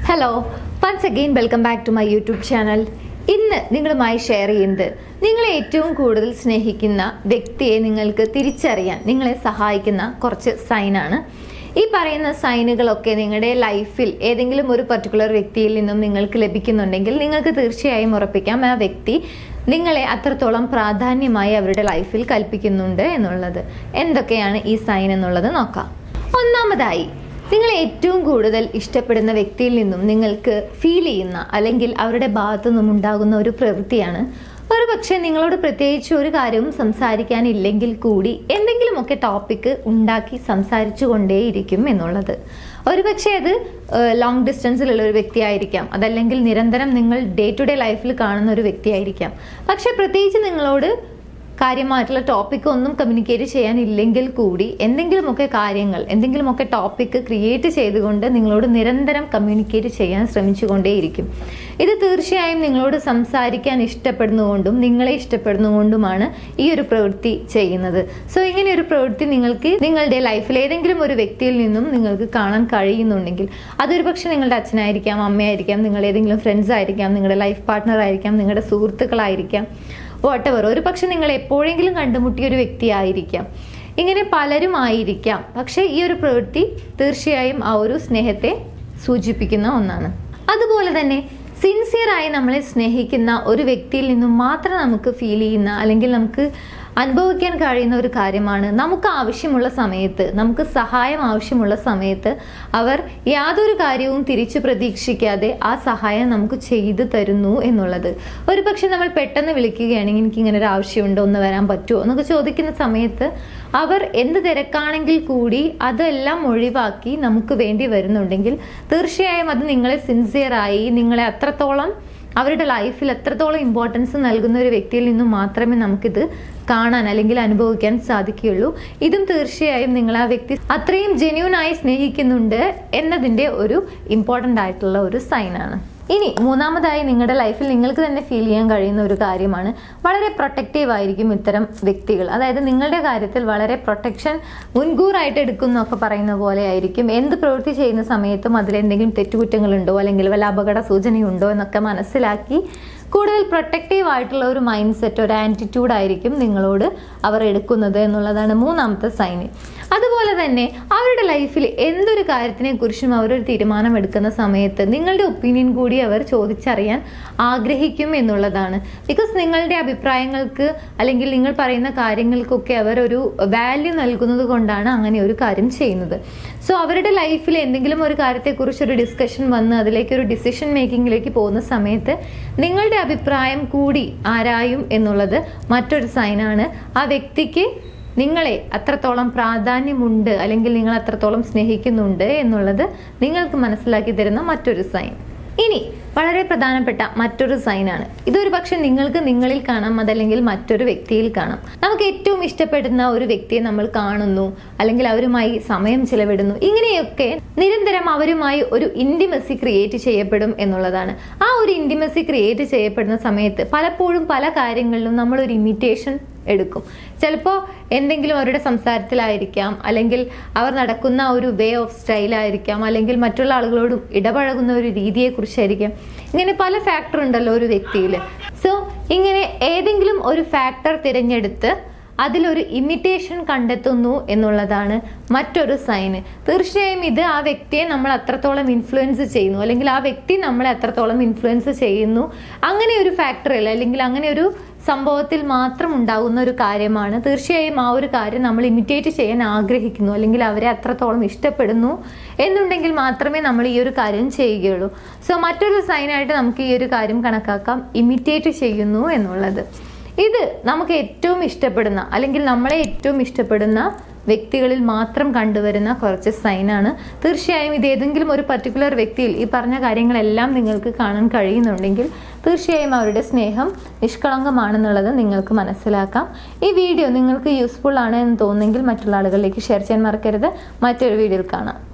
hello once again welcome back to my YouTube channel ഇന്ന് നിങ്ങളുമായി share ചെയ്യുന്നത് നിങ്ങളെ ഏറ്റവും കൂടുതൽ സ്നേഹിക്കുന്ന വ്യക്തിയെ നിങ്ങൾക്ക് തിരിച്ചറിയാൻ നിങ്ങളെ സഹായിക്കുന്ന കുറച്ച് സൈനാണ് ഈ പറയുന്ന സൈനുകളൊക്കെ നിങ്ങളുടെ ലൈഫിൽ ഏതെങ്കിലും ഒരു പർട്ടിക്കുലർ വ്യക്തിയിൽ നിന്നും നിങ്ങൾക്ക് ലഭിക്കുന്നുണ്ടെങ്കിൽ നിങ്ങൾക്ക് തീർച്ചയായും ഉറപ്പിക്കാം ആ വ്യക്തി നിങ്ങളെ അത്രത്തോളം പ്രാധാന്യമായി അവരുടെ ലൈഫിൽ കൽപ്പിക്കുന്നുണ്ട് എന്നുള്ളത് എന്തൊക്കെയാണ് ഈ സൈൻ എന്നുള്ളത് നോക്കാം ഒന്നാമതായി നിങ്ങൾ ഏറ്റവും കൂടുതൽ ഇഷ്ടപ്പെടുന്ന വ്യക്തിയിൽ നിന്നും നിങ്ങൾക്ക് ഫീൽ ചെയ്യുന്ന അല്ലെങ്കിൽ അവരുടെ ഭാഗത്തു നിന്നും ഉണ്ടാകുന്ന ഒരു പ്രവൃത്തിയാണ് ഒരു പക്ഷേ നിങ്ങളോട് പ്രത്യേകിച്ച് ഒരു കാര്യവും സംസാരിക്കാനില്ലെങ്കിൽ കൂടി എന്തെങ്കിലുമൊക്കെ ടോപ്പിക്ക് ഉണ്ടാക്കി സംസാരിച്ചു കൊണ്ടേയിരിക്കും എന്നുള്ളത് ഒരു പക്ഷേ അത് ലോങ് ഡിസ്റ്റൻസിലുള്ള ഒരു വ്യക്തിയായിരിക്കാം അതല്ലെങ്കിൽ നിരന്തരം നിങ്ങൾ ഡേ ടു ഡേ ലൈഫിൽ കാണുന്ന ഒരു വ്യക്തിയായിരിക്കാം പക്ഷേ പ്രത്യേകിച്ച് നിങ്ങളോട് കാര്യമായിട്ടുള്ള ടോപ്പിക് ഒന്നും കമ്മ്യൂണിക്കേറ്റ് ചെയ്യാനില്ലെങ്കിൽ കൂടി എന്തെങ്കിലുമൊക്കെ കാര്യങ്ങൾ എന്തെങ്കിലുമൊക്കെ ടോപ്പിക്ക് ക്രിയേറ്റ് ചെയ്തുകൊണ്ട് നിങ്ങളോട് നിരന്തരം കമ്മ്യൂണിക്കേറ്റ് ചെയ്യാൻ ശ്രമിച്ചുകൊണ്ടേയിരിക്കും ഇത് തീർച്ചയായും നിങ്ങളോട് സംസാരിക്കാൻ ഇഷ്ടപ്പെടുന്നതുകൊണ്ടും നിങ്ങളെ ഇഷ്ടപ്പെടുന്നതുകൊണ്ടുമാണ് ഈ ഒരു പ്രവൃത്തി ചെയ്യുന്നത് സോ ഇങ്ങനെ ഒരു പ്രവൃത്തി നിങ്ങൾക്ക് നിങ്ങളുടെ ലൈഫിൽ ഏതെങ്കിലും ഒരു വ്യക്തിയിൽ നിന്നും നിങ്ങൾക്ക് കാണാൻ കഴിയുന്നുണ്ടെങ്കിൽ അതൊരു പക്ഷേ നിങ്ങളുടെ അച്ഛനായിരിക്കാം അമ്മയായിരിക്കാം നിങ്ങളുടെ ഏതെങ്കിലും ഫ്രണ്ട്സ് ആയിരിക്കാം നിങ്ങളുടെ ലൈഫ് പാർട്ട്ണർ ആയിരിക്കാം നിങ്ങളുടെ സുഹൃത്തുക്കളായിരിക്കാം വോട്ടെവർ ഒരു പക്ഷെ നിങ്ങൾ എപ്പോഴെങ്കിലും കണ്ടുമുട്ടിയ ഒരു വ്യക്തിയായിരിക്കാം ഇങ്ങനെ പലരും ആയിരിക്കാം പക്ഷേ ഈ ഒരു പ്രവൃത്തി തീർച്ചയായും ആ ഒരു സ്നേഹത്തെ സൂചിപ്പിക്കുന്ന ഒന്നാണ് അതുപോലെ തന്നെ സിൻസിയറായി നമ്മളെ സ്നേഹിക്കുന്ന ഒരു വ്യക്തിയിൽ നിന്നും മാത്രം നമുക്ക് ഫീൽ ചെയ്യുന്ന അല്ലെങ്കിൽ നമുക്ക് അനുഭവിക്കാൻ കഴിയുന്ന ഒരു കാര്യമാണ് നമുക്ക് ആവശ്യമുള്ള സമയത്ത് നമുക്ക് സഹായം ആവശ്യമുള്ള സമയത്ത് അവർ യാതൊരു കാര്യവും തിരിച്ചു പ്രതീക്ഷിക്കാതെ ആ സഹായം നമുക്ക് ചെയ്തു തരുന്നു എന്നുള്ളത് ഒരു പക്ഷെ നമ്മൾ പെട്ടെന്ന് വിളിക്കുകയാണെങ്കിൽ എനിക്ക് ഇങ്ങനെ ഒരു ആവശ്യമുണ്ടോ ഒന്ന് വരാൻ പറ്റുമോ എന്നൊക്കെ ചോദിക്കുന്ന സമയത്ത് അവർ എന്ത് തിരക്കാണെങ്കിൽ കൂടി അതെല്ലാം ഒഴിവാക്കി നമുക്ക് വേണ്ടി വരുന്നുണ്ടെങ്കിൽ തീർച്ചയായും അത് നിങ്ങളെ സിൻസിയറായി നിങ്ങളെ അത്രത്തോളം അവരുടെ ലൈഫിൽ എത്രത്തോളം ഇമ്പോർട്ടൻസ് നൽകുന്ന ഒരു വ്യക്തിയിൽ നിന്നും മാത്രമേ നമുക്കിത് കാണാൻ അല്ലെങ്കിൽ അനുഭവിക്കാൻ സാധിക്കുകയുള്ളൂ ഇതും തീർച്ചയായും നിങ്ങൾ ആ വ്യക്തി അത്രയും ജെന്യൂനായി സ്നേഹിക്കുന്നുണ്ട് എന്നതിൻ്റെ ഒരു ഇമ്പോർട്ടൻ്റ് ആയിട്ടുള്ള ഒരു സൈനാണ് ഇനി മൂന്നാമതായി നിങ്ങളുടെ ലൈഫിൽ നിങ്ങൾക്ക് തന്നെ ഫീൽ ചെയ്യാൻ കഴിയുന്ന ഒരു കാര്യമാണ് വളരെ പ്രൊട്ടക്റ്റീവ് ആയിരിക്കും ഇത്തരം വ്യക്തികൾ അതായത് നിങ്ങളുടെ കാര്യത്തിൽ വളരെ പ്രൊട്ടക്ഷൻ മുൻകൂറായിട്ട് എടുക്കുന്നൊക്കെ പറയുന്ന പോലെ ആയിരിക്കും എന്ത് പ്രവൃത്തി ചെയ്യുന്ന സമയത്തും അതിലെന്തെങ്കിലും തെറ്റുകുറ്റങ്ങളുണ്ടോ അല്ലെങ്കിൽ വല്ല അപകട സൂചനയുണ്ടോ എന്നൊക്കെ മനസ്സിലാക്കി കൂടുതൽ പ്രൊട്ടക്റ്റീവ് ആയിട്ടുള്ള ഒരു മൈൻഡ് സെറ്റ് ഒരു ആറ്റിറ്റ്യൂഡ് ആയിരിക്കും നിങ്ങളോട് അവർ എടുക്കുന്നത് എന്നുള്ളതാണ് മൂന്നാമത്തെ സൈന് അതുപോലെ തന്നെ അവരുടെ ലൈഫിൽ എന്തൊരു കാര്യത്തിനെ കുറിച്ചും അവരൊരു തീരുമാനം എടുക്കുന്ന സമയത്ത് നിങ്ങളുടെ ഒപ്പീനിയൻ കൂടി അവർ ചോദിച്ചറിയാൻ ആഗ്രഹിക്കും എന്നുള്ളതാണ് ബിക്കോസ് നിങ്ങളുടെ അഭിപ്രായങ്ങൾക്ക് അല്ലെങ്കിൽ നിങ്ങൾ പറയുന്ന കാര്യങ്ങൾക്കൊക്കെ അവർ ഒരു വാല്യൂ നൽകുന്നത് കൊണ്ടാണ് അങ്ങനെ ഒരു കാര്യം ചെയ്യുന്നത് സോ അവരുടെ ലൈഫിൽ എന്തെങ്കിലും ഒരു കാര്യത്തെക്കുറിച്ച് ഒരു ഡിസ്കഷൻ വന്ന് അതിലേക്ക് ഒരു ഡിസിഷൻ മേക്കിങ്ങിലേക്ക് പോകുന്ന സമയത്ത് നിങ്ങളുടെ അഭിപ്രായം കൂടി ആരായും എന്നുള്ളത് മറ്റൊരു സൈനാണ് ആ വ്യക്തിക്ക് നിങ്ങളെ അത്രത്തോളം പ്രാധാന്യമുണ്ട് അല്ലെങ്കിൽ നിങ്ങൾ അത്രത്തോളം സ്നേഹിക്കുന്നുണ്ട് എന്നുള്ളത് നിങ്ങൾക്ക് മനസ്സിലാക്കി തരുന്ന മറ്റൊരു സൈൻ ഇനി വളരെ പ്രധാനപ്പെട്ട മറ്റൊരു സൈനാണ് ഇതൊരു പക്ഷെ നിങ്ങൾക്ക് നിങ്ങളിൽ കാണാം അതല്ലെങ്കിൽ മറ്റൊരു വ്യക്തിയിൽ കാണാം നമുക്ക് ഏറ്റവും ഇഷ്ടപ്പെടുന്ന ഒരു വ്യക്തിയെ നമ്മൾ കാണുന്നു അല്ലെങ്കിൽ അവരുമായി സമയം ചിലവിടുന്നു ഇങ്ങനെയൊക്കെ നിരന്തരം അവരുമായി ഒരു ഇൻറ്റിമസി ക്രിയേറ്റ് ചെയ്യപ്പെടും എന്നുള്ളതാണ് ആ ഒരു ഇൻറ്റിമസി ക്രിയേറ്റ് ചെയ്യപ്പെടുന്ന സമയത്ത് പലപ്പോഴും പല കാര്യങ്ങളിലും നമ്മൾ ഒരു ഇമിറ്റേഷൻ എടുക്കും ചിലപ്പോൾ എന്തെങ്കിലും അവരുടെ സംസാരത്തിലായിരിക്കാം അല്ലെങ്കിൽ അവർ നടക്കുന്ന ഒരു വേ ഓഫ് സ്റ്റൈലായിരിക്കാം അല്ലെങ്കിൽ മറ്റുള്ള ആളുകളോട് ഇടപഴകുന്ന ഒരു രീതിയെക്കുറിച്ചായിരിക്കാം ഇങ്ങനെ പല ഫാക്ടർ ഉണ്ടല്ലോ ഒരു വ്യക്തിയിൽ സോ ഇങ്ങനെ ഏതെങ്കിലും ഒരു ഫാക്ടർ തിരഞ്ഞെടുത്ത് അതിലൊരു ഇമിറ്റേഷൻ കണ്ടെത്തുന്നു എന്നുള്ളതാണ് മറ്റൊരു സൈന് തീർച്ചയായും ഇത് ആ വ്യക്തിയെ നമ്മൾ അത്രത്തോളം ഇൻഫ്ലുവൻസ് ചെയ്യുന്നു അല്ലെങ്കിൽ ആ വ്യക്തി നമ്മളെ അത്രത്തോളം ഇൻഫ്ലുവൻസ് ചെയ്യുന്നു അങ്ങനെ ഒരു ഫാക്ടറിൽ അല്ലെങ്കിൽ അങ്ങനെ ഒരു സംഭവത്തിൽ മാത്രം ഉണ്ടാകുന്ന ഒരു കാര്യമാണ് തീർച്ചയായും ആ ഒരു കാര്യം നമ്മൾ ഇമിറ്റേറ്റ് ചെയ്യാൻ ആഗ്രഹിക്കുന്നു അല്ലെങ്കിൽ അവരെ അത്രത്തോളം ഇഷ്ടപ്പെടുന്നു എന്നുണ്ടെങ്കിൽ മാത്രമേ നമ്മൾ ഈ ഒരു കാര്യം ചെയ്യുകയുള്ളൂ സോ മറ്റൊരു സൈനായിട്ട് നമുക്ക് ഈ ഒരു കാര്യം കണക്കാക്കാം ഇമിറ്റേറ്റ് ചെയ്യുന്നു എന്നുള്ളത് ഇത് നമുക്ക് ഏറ്റവും ഇഷ്ടപ്പെടുന്ന അല്ലെങ്കിൽ നമ്മളെ ഏറ്റവും ഇഷ്ടപ്പെടുന്ന വ്യക്തികളിൽ മാത്രം കണ്ടുവരുന്ന കുറച്ച് സൈനാണ് തീർച്ചയായും ഇത് ഏതെങ്കിലും ഒരു പർട്ടിക്കുലർ വ്യക്തിയിൽ ഈ പറഞ്ഞ കാര്യങ്ങളെല്ലാം നിങ്ങൾക്ക് കാണാൻ കഴിയുന്നുണ്ടെങ്കിൽ തീർച്ചയായും അവരുടെ സ്നേഹം നിഷ്കളങ്കമാണെന്നുള്ളത് നിങ്ങൾക്ക് മനസ്സിലാക്കാം ഈ വീഡിയോ നിങ്ങൾക്ക് യൂസ്ഫുൾ ആണ് എന്ന് തോന്നുന്നെങ്കിൽ മറ്റുള്ള ആളുകളിലേക്ക് ഷെയർ ചെയ്യാൻ മറക്കരുത് മറ്റൊരു വീഡിയോയിൽ കാണാം